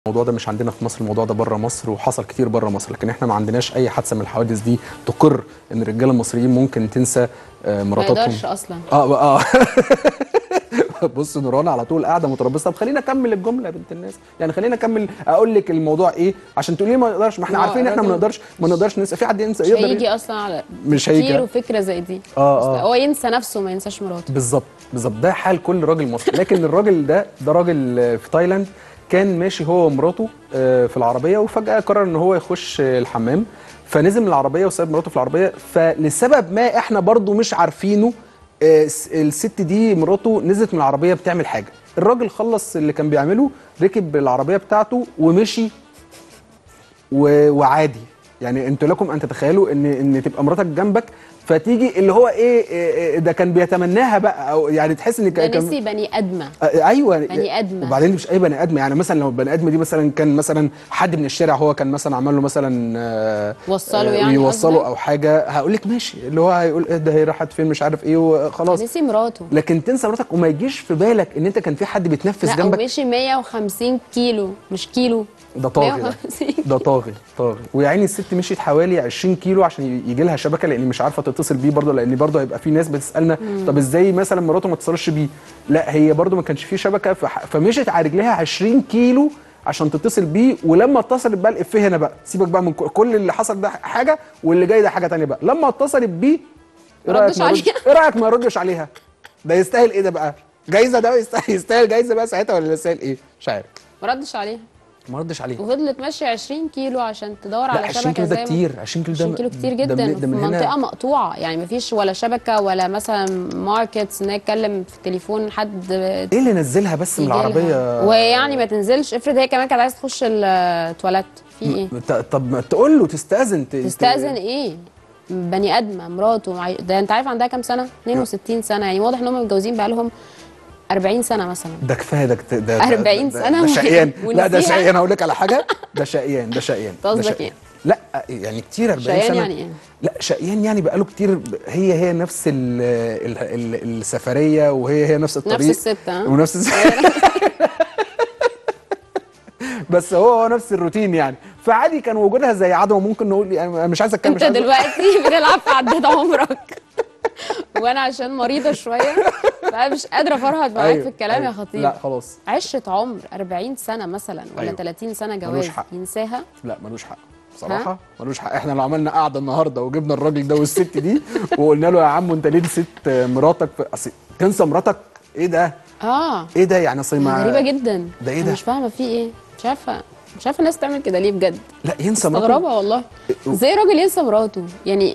الموضوع ده مش عندنا في مصر الموضوع ده بره مصر وحصل كتير بره مصر لكن احنا ما عندناش اي حادثه من الحوادث دي تقر ان الرجاله المصريين ممكن تنسى آه، ما مراتاتهم يقدرش اصلا اه اه بص نوران على طول قاعده متربصه طب خلينا اكمل الجمله يا بنت الناس يعني خلينا اكمل اقول لك الموضوع ايه عشان تقولي ما نقدرش ما احنا ما هو عارفين احنا ما الراجل نقدرش ما نقدرش ننسى في حد ينسى مش يقدر هيجي اصلا على مش هيجي. كتير وفكره زي دي اه بس اه هو ينسى نفسه ما ينساش مراته بالظبط بالظبط ده حال كل راجل مصري لكن الراجل ده ده راجل آه، في تايلاند كان ماشي هو ومراته آه، في العربيه وفجاه قرر ان هو يخش آه، الحمام فنزل من العربيه وساب مراته في العربيه فلسبب ما احنا برضو مش عارفينه آه، س- الست دي مراته نزلت من العربيه بتعمل حاجه الراجل خلص اللي كان بيعمله ركب العربيه بتاعته ومشي و- وعادي يعني انتوا لكم ان تتخيلوا ان ان تبقى مراتك جنبك فتيجي اللي هو ايه, إيه إيه ده كان بيتمناها بقى او يعني تحس ان ده كان نسي بني ادمه آه، ايوه بني آدمة. وبعدين مش اي بني ادم يعني مثلا لو البني ادم دي مثلا كان مثلا حد من الشارع هو كان مثلا عمل له مثلا آه، وصله آه، يعني يوصله قصدك؟ او حاجه هقول لك ماشي اللي هو هيقول ايه ده هي راحت فين مش عارف ايه وخلاص نسي مراته لكن تنسى مراتك وما يجيش في بالك ان انت كان في حد بيتنفس لا جنبك ومشي 150 كيلو مش كيلو ده طاغي ده 150 ده طاغي طاغي ويا عيني الست مشيت حوالي 20 كيلو عشان يجي لها شبكه لان مش عارفه تتصل بيه برضه لان برضه هيبقى في ناس بتسالنا طب ازاي مثلا مراته ما اتصلش بيه لا هي برضه ما كانش فيه شبكه فح- فمشيت على رجليها 20 كيلو عشان تتصل بيه ولما اتصلت بقى الافيه هنا بقى سيبك بقى من ك- كل اللي حصل ده حاجه واللي جاي ده حاجه تانية بقى لما اتصلت بيه ايه رايك ردش ما يردش- عليها. ايه رايك ما يردش عليها ده يستاهل ايه ده بقى جايزه ده يستاهل, يستاهل جايزه بقى ساعتها ولا يستاهل ايه مش عارف ما ردش عليها ما ردش عليها وفضلت ماشيه 20 كيلو عشان تدور لا على 20 شبكه كيلو ده زي ما- كتير 20 كيلو ده 20 كيلو كتير ده جدا من- ده في من هنا منطقه مقطوعه يعني ما فيش ولا شبكه ولا مثلا ماركتس ان هي تكلم في التليفون حد ايه اللي نزلها بس من يجيلها. العربيه ويعني ما تنزلش افرض هي كمان كانت عايزه تخش التواليت في ايه ط- طب ما تقول له تستاذن ت- ت- تستأذن ايه بني ادمه مراته معي... ده انت عارف عندها كام سنه 62 سنه يعني واضح ان هم متجوزين بقالهم 40 سنه مثلا ده كفايه ده ده- ده 40 ده- سنة ده شقيان لا ده ونسيها. شقيان اقول لك على حاجه ده شقيان ده شقيان ده قصدك شقيان. إيه؟ لا يعني كتير 40 شقيان سنه يعني إيه؟ لا شقيان يعني بقاله كتير هي هي نفس ال ال ال السفريه وهي هي نفس الطريق نفس الست ها ونفس الس... بس هو هو نفس الروتين يعني فعادي كان وجودها زي عدوى ممكن نقول يعني أنا مش عايز اتكلم انت مش عايز- دلوقتي بتلعب في عداد عمرك وانا عشان مريضه شويه فانا مش قادره افرهد معاك أيوة، في الكلام يا أيوة. خطيب لا خلاص عشره عمر 40 سنه مثلا ولا أيوة. 30 سنه ملوش جواز حق. ينساها لا ملوش حق بصراحة ملوش حق احنا لو عملنا قعدة النهاردة وجبنا الراجل ده والست دي وقلنا له يا عم انت ليه نسيت مراتك في اصل تنسى مراتك ايه ده؟ اه ايه ده يعني اصل ما غريبه جدا ده إيه أنا ده؟ مش فاهمه في ايه مش عارفه مش عارفه الناس تعمل كده ليه بجد لا ينسى مراته مستغربه والله ازاي راجل ينسى مراته يعني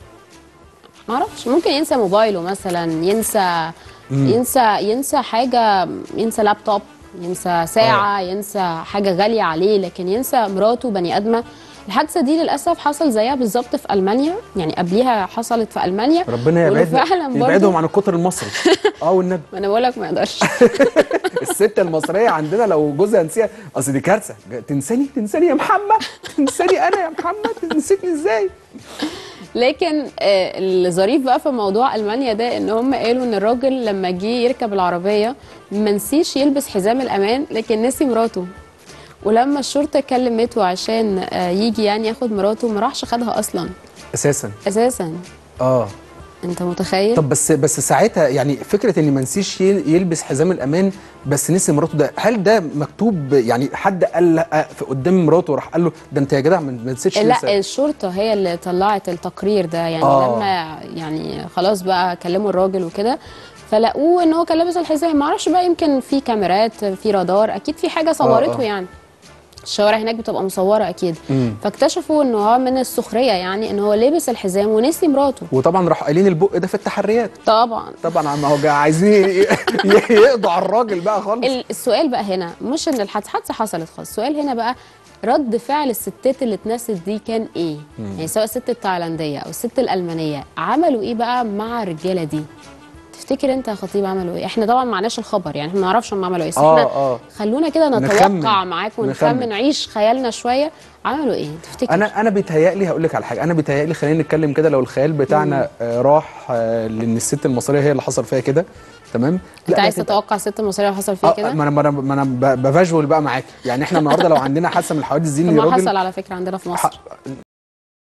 ما اعرفش ممكن ينسى موبايله مثلا ينسى ينسى ينسى حاجه ينسى لابتوب ينسى ساعه ينسى حاجه غاليه عليه لكن ينسى مراته بني ادمه الحادثه دي للاسف حصل زيها بالظبط في المانيا يعني قبليها حصلت في المانيا ربنا واللي يبعدنا فعلا برضه يبعدهم عن القطر المصري اه والنبي ما انا بقول لك ما يقدرش الست المصرية عندنا لو جوزها نسيها اصل دي كارثة تنساني تنساني يا محمد تنساني انا يا محمد نسيتني ازاي؟ لكن آه، الظريف بقى في موضوع المانيا ده ان هم قالوا ان الراجل لما جه يركب العربيه ما نسيش يلبس حزام الامان لكن نسي مراته ولما الشرطه كلمته عشان آه، يجي يعني ياخد مراته ما راحش خدها اصلا اساسا اساسا اه انت متخيل طب بس بس ساعتها يعني فكره ان ما نسيش يل- يلبس حزام الامان بس نسي مراته ده هل ده مكتوب يعني حد قال لا في قدام مراته وراح قال له ده انت يا جدع ما ما نسيتش لا تنسى. الشرطه هي اللي طلعت التقرير ده يعني آه. لما يعني خلاص بقى كلموا الراجل وكده فلقوه ان هو كان لابس الحزام ما اعرفش بقى يمكن في كاميرات في رادار اكيد في حاجه صورته آه. يعني الشوارع هناك بتبقى مصوره اكيد مم. فاكتشفوا ان هو من السخريه يعني ان هو لابس الحزام ونسي مراته وطبعا راحوا قايلين البق ده في التحريات طبعا طبعا ما هو جا- عايزين ي- ي- يقضوا على الراجل بقى خالص ال- السؤال بقى هنا مش ان الحادثه حادثه حصلت خالص السؤال هنا بقى رد فعل الستات اللي اتنست دي كان ايه يعني سواء الست التايلانديه او الست الالمانيه عملوا ايه بقى مع الرجاله دي تفتكر انت يا خطيب عملوا ايه احنا طبعا معناش الخبر يعني احنا ما نعرفش هم عملوا ايه بس آه، احنا آه. خلونا كده نخمن. نتوقع معاك ونخمن نخمن. نعيش خيالنا شويه عملوا ايه تفتكر انا انا بيتهيألي هقول لك على حاجه انا بيتهيألي خلينا نتكلم كده لو الخيال بتاعنا آه راح آه لان الست المصريه هي اللي حصل فيها كده تمام انت لا، عايز لكن- تتوقع الست المصريه لو حصل فيها آه، كده ما انا ما انا ما انا ب- بفاجول بقى معاك يعني احنا النهارده لو عندنا حادثه من الحوادث دي طب ان ما راجل حصل على فكره عندنا في مصر ح-